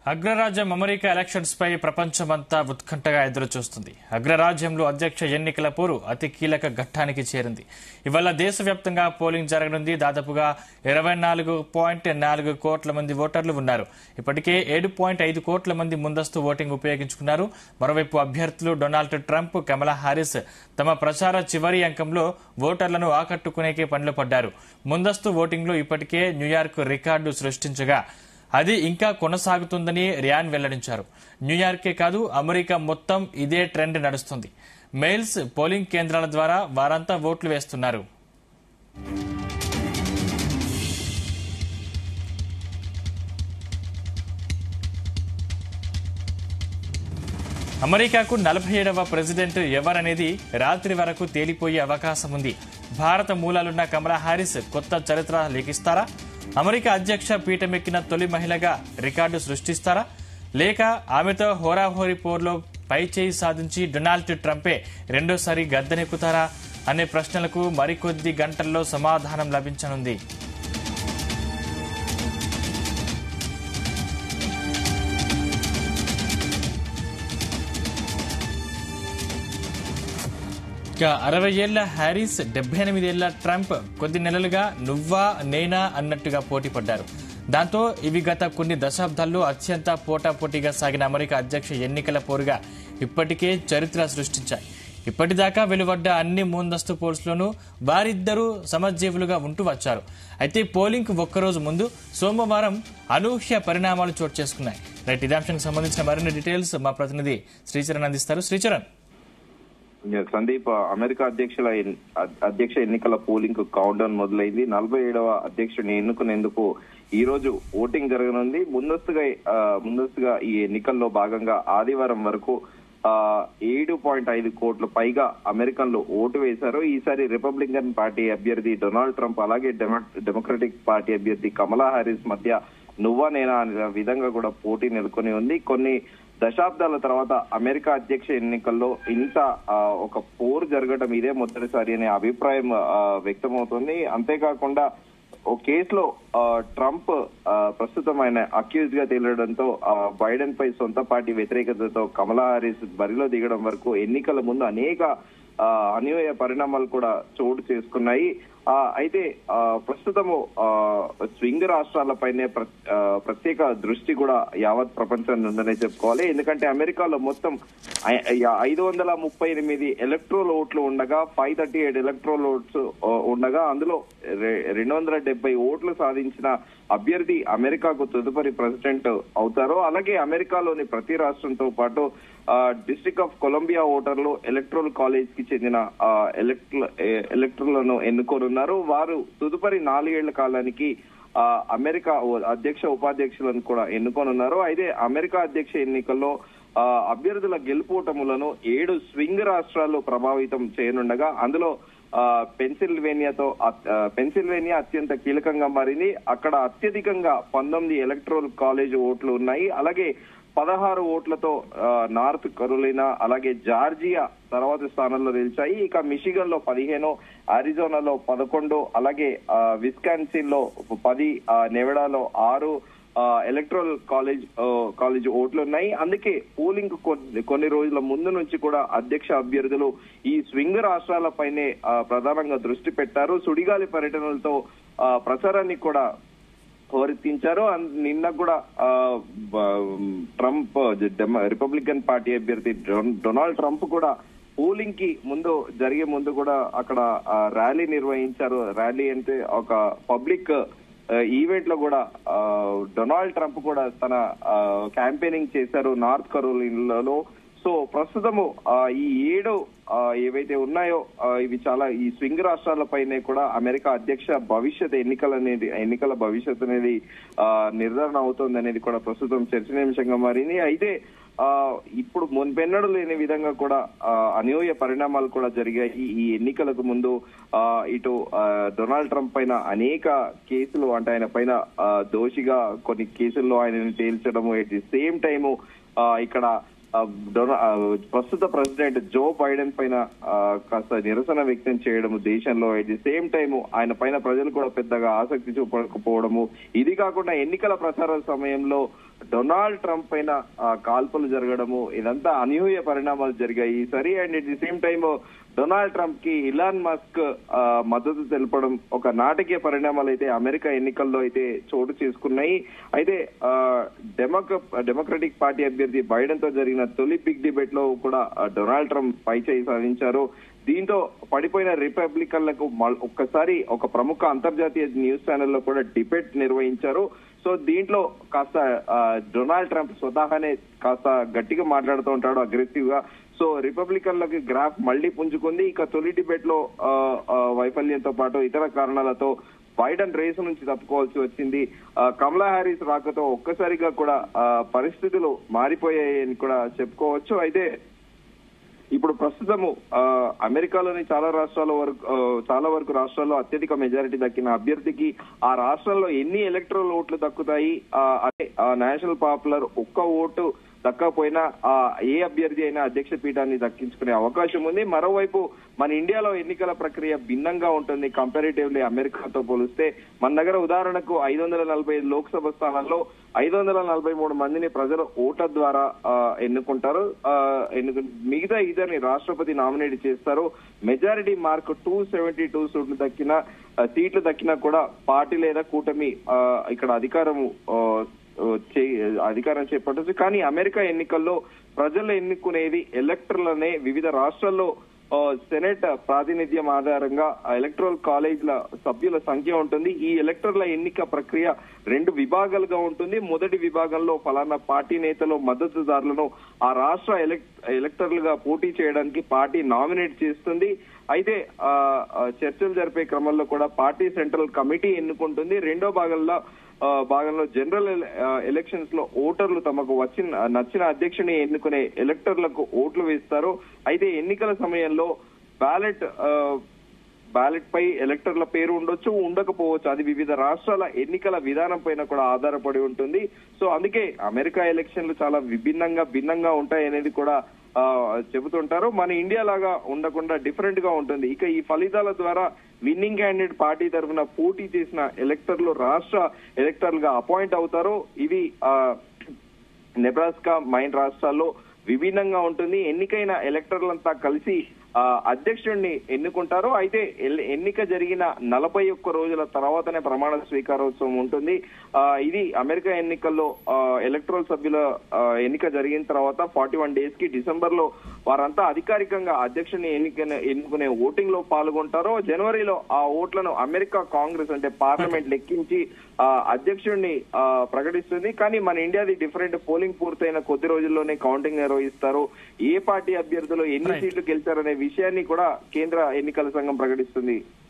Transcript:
అగ్రరాజ్యం America elections పై ప్రపంచమంతా ఉత్కంఠగా ఎదురుచూస్తుంది అగ్రరాజ్యంలో అధ్యక్ష ఎన్నికల పోరు అతి కీలక ఘట్టానికి చేరింది ఇవాళ దేశవ్యాప్తంగా పోలింగ్ జరగనుంది దాదాపుగా ఇరవై నాలుగు పాయింట్ నాలుగు కోట్ల మంది ఓటర్లు ఉన్నారు ఇప్పటికే ఏడు పాయింట్ ఐదు కోట్ల మంది ముందస్తు ఓటింగ్ ఉపయోగించుకున్నారు మరోవైపు అభ్యర్థులు డొనాల్డ్ ట్రంప్ కమలా హారిస్ తమ ప్రచార చివరి అంకంలో ఓటర్లను ఆకట్టుకునేకే పనిలో పడ్డారు ముందస్తు ఓటింగ్లో ఇప్పటికే న్యూయార్క్ రికార్డు సృష్టించగా అది ఇంకా కొనసాగుతుందని రియాన్ వెల్లడించారు న్యూయార్కే కాదు అమెరికా మొత్తం ఇదే ట్రెండ్ నడుస్తుంది మెయిల్స్ పోలింగ్ కేంద్రాల ద్వారా వారంతా ఓట్లు వేస్తున్నారు అమెరికాకు నలభై ఏడవ ప్రెసిడెంట్ ఎవరనేది రాత్రి వరకు తేలిపోయే అవకాశం ఉంది భారత మూలాలున్న కమలా హారిస్ కొత్త చరిత్ర లిఖిస్తారా అమెరికా అధ్యక్ష పీఠమెక్కిన తొలి మహిళగా రికార్డు సృష్టిస్తారా లేక ఆమెతో హోరాహోరీ పోర్లో పైచేయి సాధించి డొనాల్డ్ ట్రంపే రెండోసారి గద్దెనెక్కుతారా అనే ప్రశ్నలకు మరికొద్ది గంటల్లో సమాధానం లభించనుంది ఇక అరవై ఏళ్ల హ్యారిస్ డెబ్బై ఎనిమిదేళ్ల ట్రంప్ కొద్ది నెలలుగా నువ్వా నేనా అన్నట్టుగా పోటీ పడ్డారు దాంతో ఇవి గత కొన్ని దశాబ్దాల్లో అత్యంత పోటాపోటీగా సాగిన అమెరికా అధ్యక్ష ఎన్నికల పోరుగా ఇప్పటికే చరిత్ర సృష్టించాయి ఇప్పటిదాకా వెలువడ్డ అన్ని ముందస్తు పోల్స్లోనూ వారిద్దరూ సమజీవులుగా ఉంటూ వచ్చారు అయితే పోలింగ్ ఒక్కరోజు ముందు సోమవారం అనూహ్య పరిణామాలు చోటు చేసుకున్నాయి రైట్ ఇదే అంశానికి సంబంధించిన మరిన్ని డీటెయిల్స్ మా ప్రతినిధి శ్రీచరణ్ అందిస్తారు శ్రీచరణ్ సందీప్ అమెరికా అధ్యక్షుల ఎన్- అ- అధ్యక్ష ఎన్నికల పోలింగ్ కౌంట్ డౌన్ మొదలైంది నలభై ఏడవ అధ్యక్షుడిని ఎన్నుకునేందుకు ఈ రోజు ఓటింగ్ జరగనుంది ముందస్తుగా ఆ, ముందస్తుగా ఈ ఎన్నికల్లో భాగంగా ఆదివారం వరకు ఆ, ఏడు పాయింట్ ఐదు కోట్ల పైగా అమెరికన్లు ఓటు వేశారు ఈసారి రిపబ్లికన్ పార్టీ అభ్యర్థి డొనాల్డ్ ట్రంప్ అలాగే డెమో- డెమోక్రటిక్ పార్టీ అభ్యర్థి కమలా హారిస్ మధ్య నువ్వా నేనా అనే విధంగా కూడా పోటీ నెలకొని ఉంది కొన్ని దశాబ్దాల తర్వాత అమెరికా అధ్యక్ష ఎన్నికల్లో ఇంత ఆ, ఒక పోరు జరగడం ఇదే మొదటిసారి అనే అభిప్రాయం ఆ, వ్యక్తమవుతుంది అంతేకాకుండా ఓ కేసులో ఆ, ట్రంప్ ఆ, ప్రస్తుతం ఆయన అక్యూజ్ గా తేలడంతో ఆ, బైడెన్ పై సొంత పార్టీ వ్యతిరేకతతో కమలా హారిస్ బరిలో దిగడం వరకు ఎన్నికల ముందు అనేక ఆ, అన్యాయ పరిణామాలు కూడా చోటు చేసుకున్నాయి ఆ, అయితే ఆ, ప్రస్తుతము ఆ, స్వింగ్ రాష్ట్రాలపైనే ప్ర- ఆ, ప్రత్యేక దృష్టి కూడా యావత్ ప్రపంచం ఉందనే చెప్పుకోవాలి ఎందుకంటే అమెరికాలో మొత్తం ఐ- ఐ- ఐదు వందల ముప్పై ఎనిమిది ఎలక్ట్రోల్ ఓట్లు ఉండగా five thirty eight electoral votes ఆ, ఉండగా అందులో రె- రెండు వందల డెబ్బై ఓట్లు సాధించిన అభ్యర్థి అమెరికాకు తదుపరి ప్రెసిడెంట్ అవుతారు అలాగే అమెరికాలోని ప్రతి రాష్ట్రంతో పాటు డిస్ట్రిక్ట్ ఆఫ్ కొలంబియా ఓటర్లు ఎలక్ట్రల్ కాలేజ్ కి చెందిన ఎలక్ట్రలను ఎన్నుకోనున్నారు వారు తదుపరి నాలుగేళ్ల కాలానికి ఆ, అమెరికా ఓ- అధ్యక్ష ఉపాధ్యక్షులను కూడా ఎన్నుకోనున్నారు అయితే అమెరికా అధ్యక్ష ఎన్నికల్లో ఆ, అభ్యర్థుల గెలుపోటములను ఏడు స్వింగ్ రాష్ట్రాలు ప్రభావితం చేయనుండగా అందులో ఆ, పెన్సిల్వేనియాతో అత్- ఆ, పెన్సిల్వేనియా అత్యంత కీలకంగా మారింది అక్కడ అత్యధికంగా పంతొమ్మిది ఎలక్ట్రల్ కాలేజ్ ఓట్లు ఉన్నాయి అలాగే పదహారు ఓట్లతో ఆ, నార్త్ కరోలినా అలాగే జార్జియా తర్వాత స్థానంలో నిలిచాయి ఇక మిషిగన్ లో పదిహేను అరిజోనాలో పదకొండు అలాగే ఆ, విస్కాన్సిన్ లో పది ఆ, నెవడాలో ఆరు ఆ, ఎలక్ట్రల్ కాలేజ్ ఆ, కాలేజ్ ఓట్లు ఉన్నాయి అందుకే పోలింగ్ కొన్ని కొన్ని రోజుల ముందు నుంచి కూడా అధ్యక్ష అభ్యర్థులు ఈ స్వింగ్ రాష్ట్రాలపైనే ఆ, ప్రధానంగా దృష్టి పెట్టారు సుడిగాలి పర్యటనలతో ఆ, ప్రచారాన్ని కూడా హోరెత్తించారు అన్- నిన్న కూడా ఆ, బ- ట్రంప్ డెమ- రిపబ్లికన్ పార్టీ అభ్యర్థి డొన్- డొనాల్డ్ ట్రంప్ కూడా పోలింగ్ కి ముందు జరిగే ముందు కూడా అక్కడ ఆ, ర్యాలీ నిర్వహించారు ర్యాలీ అంటే ఒక పబ్లిక్ ఆ, ఈవెంట్ లో కూడా ఆ, డొనాల్డ్ ట్రంప్ కూడా తన క్యాంపెయినింగ్ చేశారు నార్త్ కరోలినాలో సో ప్రస్తుతము ఆ, ఈ ఏడు ఆ, ఏవైతే ఉన్నాయో ఆ, ఇవి చాలా ఈ స్వింగ్ రాష్ట్రాలపైనే కూడా అమెరికా అధ్యక్ష భవిష్యత్ ఎన్నికల అనేది ఎన్నికల భవిష్యత్ అనేది ఆ, నిర్ధారణ అవుతుంది అనేది కూడా ప్రస్తుతం చర్చనీయాంశంగా మారింది అయితే ఆ ఇప్పుడు మున్పెన్నడు లేని విధంగా కూడా ఆ, అనూహ్య పరిణామాలు కూడా జరిగాయి ఈ ఎన్నికలకు ముందు ఆ, ఇటు ఆ, డొనాల్డ్ ట్రంప్ పైన అనేక కేసులు అంటే ఆయన పైన ఆ, దోషిగా కొన్ని కేసుల్లో ఆయనని తేల్చడము ఎట్ ది సేమ్ టైము ఇక్కడ ఆ, డొనా- ఆ, ప్రస్తుత ప్రెసిడెంట్ జో బైడెన్ పైన ఆ, కాస్త నిరసన వ్యక్తం చేయడం దేశంలో ఎట్ ది సేమ్ టైం ఆయన పైన ప్రజలు కూడా పెద్దగా ఆసక్తి చూపకపోవడము ఇది కాకుండా ఎన్నికల ప్రచార సమయంలో డొనాల్డ్ ట్రంప్ పైన ఆ, కాల్పులు జరగడము ఇదంతా అనూహ్య పరిణామాలు జరిగాయి ఈసారి and at the same time Donald Trump కి ఇలాన్ మస్క్ ఆ, మద్దతు తెలపడం ఒక నాటకీయ పరిణామాలు అయితే అమెరికా ఎన్నికల్లో అయితే చోటు చేసుకున్నాయి అయితే ఆ, డెమోక డెమోక్రటిక్ పార్టీ అభ్యర్థి బైడెన్ తో జరిగిన తొలి బిగ్ డిబేట్ లో కూడా ఆ, డొనాల్డ్ ట్రంప్ పైచేయి సాధించారు దీంతో పడిపోయిన రిపబ్లికన్లకు మల్- ఒక్కసారి ఒక ప్రముఖ అంతర్జాతీయ న్యూస్ ఛానల్లో కూడా డిబేట్ నిర్వహించారు సో దీంట్లో కాస్త ఆ, డొనాల్డ్ ట్రంప్ స్వతహానే కాస్త గట్టిగా మాట్లాడుతూ ఉంటాడు అగ్రెసివ్ గా సో రిపబ్లికన్లకి గ్రాఫ్ మళ్లీ పుంజుకుంది ఇక తొలి డిబేట్ లో ఆ, ఆ, వైఫల్యంతో పాటు ఇతర కారణాలతో బైడెన్ రేసు నుంచి తప్పుకోవాల్సి వచ్చింది ఆ, కమలా హ్యారిస్ రాకతో ఒక్కసారిగా కూడా ఆ, పరిస్థితులు మారిపోయాయని కూడా చెప్పుకోవచ్చు అయితే ఇప్పుడు ప్రస్తుతము ఆ, అమెరికాలోని చాలా రాష్ట్రాల వరకు ఆ, చాలా వరకు రాష్ట్రాల్లో అత్యధిక మెజారిటీ దక్కిన అభ్యర్థికి ఆ రాష్ట్రాల్లో ఎన్ని ఎలక్ట్రల్ ఓట్లు దక్కుతాయి ఆ, అదే ఆ, నేషనల్ పాపులర్ ఒక్క ఓటు దక్కకపోయినా ఆ ఏ అభ్యర్థి అయినా అధ్యక్ష పీఠాన్ని దక్కించుకునే అవకాశం ఉంది మరోవైపు మన ఇండియాలో ఎన్నికల ప్రక్రియ భిన్నంగా ఉంటుంది కంపారిటివ్లీ అమెరికాతో పోలిస్తే మన దగ్గర ఉదాహరణకు ఐదు వందల నలభై ఐదు లోక్సభ స్థానాల్లో ఐదు వందల నలభై మూడు మందిని ప్రజలు ఓట్ల ద్వారా ఆ, ఎన్నుకుంటారు ఆ, ఎన్నుకు మిగతా ఇద్దరిని రాష్ట్రపతి నామినేట్ చేస్తారు majority mark two seventy two సీట్లు దక్కిన ఆ, సీట్లు దక్కినా కూడా పార్టీ లేదా కూటమి ఆ, ఇక్కడ అధికారము ఆ, చే- అధికారం చేపట్టచ్చు కానీ అమెరికా ఎన్నికల్లో ప్రజలు ఎన్నుకునేది ఎలక్టర్లనే వివిధ రాష్ట్రాల్లో ఆ, సెనెట్ ప్రాతినిధ్యం ఆధారంగా ఆ ఎలక్ట్రల్ కాలేజ్ల సభ్యుల సంఖ్య ఉంటుంది ఈ ఎలక్టర్ల ఎన్నిక ప్రక్రియ రెండు విభాగాలుగా ఉంటుంది మొదటి విభాగంలో ఫలానా పార్టీ నేతలు మద్దతుదారులను ఆ రాష్ట్ర ఎలక్ ఎలక్టర్లుగా పోటీ చేయడానికి పార్టీ నామినేట్ చేస్తుంది అయితే ఆ, ఆ, చర్చలు జరిపే క్రమంలో కూడా పార్టీ సెంట్రల్ కమిటీ ఎన్నుకుంటుంది రెండో భాగంలో ఆ, భాగంలో జనరల్ ఎల- ఆ, ఎలక్షన్స్ లో ఓటర్లు తమకు వచ్చిన నచ్చిన అధ్యక్షుని ఎన్నుకునే ఎలక్టర్లకు ఓట్లు వేస్తారు అయితే ఎన్నికల సమయంలో బ్యాలెట్ బ్యాలెట్ పై ఎలక్టర్ల పేరు ఉండొచ్చు ఉండకపోవచ్చు అది వివిధ రాష్ట్రాల ఎన్నికల విధానం పైన కూడా ఆధారపడి ఉంటుంది సో అందుకే అమెరికా ఎలక్షన్లు చాలా విభిన్నంగా భిన్నంగా ఉంటాయి అనేది కూడా ఆ, చెబుతుంటారు మన ఇండియా లాగా ఉండకుండా డిఫరెంట్ గా ఉంటుంది ఇక ఈ ఫలితాల ద్వారా విన్నింగ్ క్యాండిడేట్ పార్టీ తరఫున పోటీ చేసిన ఎలక్టర్లు రాష్ట్ర ఎలక్టర్లు గా అపాయింట్ అవుతారు ఇది ఆ, నెబ్రాస్కా మైన్ రాష్ట్రాల్లో విభిన్నంగా ఉంటుంది ఎన్నికైన ఎలక్టర్లంతా కలిసి ఆ, అధ్యక్షుడిని ఎన్నుకుంటారు అయితే ఎల్- ఎన్నిక జరిగిన నలభై ఒక్క రోజుల తర్వాతనే ప్రమాణ స్వీకారోత్సవం ఉంటుంది ఆ, ఇది అమెరికా ఎన్నికల్లో ఎలక్ట్రల్ సభ్యుల ఆ, ఎన్నిక జరిగిన తర్వాత ఫార్టీ వన్ డేస్ కి డిసెంబర్ లో వారంతా అధికారికంగా అధ్యక్షుని ఎన్నిక ఎన్నుకునే ఓటింగ్ లో పాల్గొంటారు జనవరిలో ఆ ఓట్లను అమెరికా కాంగ్రెస్ అంటే పార్లమెంట్ లెక్కించి ఆ, అధ్యక్షుడిని ఆ, ప్రకటిస్తుంది కానీ మన ఇండియాది డిఫరెంట్ పోలింగ్ పూర్తయిన కొద్ది రోజుల్లోనే కౌంటింగ్ నిర్వహిస్తారు ఏ పార్టీ అభ్యర్థులు ఎన్ని Right. సీట్లు గెలిచారనే విషయాన్ని కూడా కేంద్ర ఎన్నికల సంఘం ప్రకటిస్తుంది